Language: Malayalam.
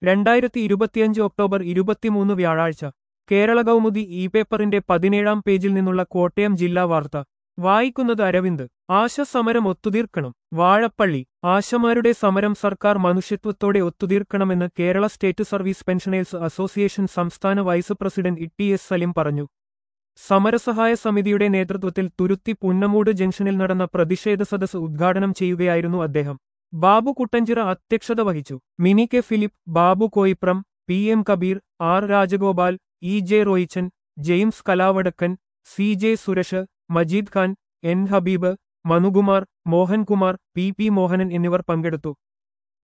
രണ്ടായിരത്തി ഇരുപത്തിയഞ്ച് ഒക്ടോബർ ഇരുപത്തിമൂന്ന് വ്യാഴാഴ്ച കേരള കൗമുദി ഇ പേപ്പറിന്റെ പതിനേഴാം പേജിൽ നിന്നുള്ള കോട്ടയം ജില്ലാ വാർത്ത വായിക്കുന്നത് അരവിന്ദ് ആശ സമരം ഒത്തുതീർക്കണം വാഴപ്പള്ളി ആശമാരുടെ സമരം സർക്കാർ മനുഷ്യത്വത്തോടെ ഒത്തുതീർക്കണമെന്ന് Kerala state service pensioners association സംസ്ഥാന vice president E S Salim പറഞ്ഞു സമരസഹായ സമിതിയുടെ നേതൃത്വത്തിൽ തുരുത്തി പുന്നമൂട് ജംഗ്ഷനിൽ നടന്ന പ്രതിഷേധ സദസ് ഉദ്ഘാടനം ചെയ്യുകയായിരുന്നു അദ്ദേഹം ബാബു കുട്ടഞ്ചിറ അധ്യക്ഷത വഹിച്ചു Mini K Philip Babu Koipram P M Kabeer R Rajagopal E J Roychan James Kalavadakkan C J Suresh Majeed Khan N Habeeb Manukumar Mohankumar P P Mohanan എന്നിവർ പങ്കെടുത്തു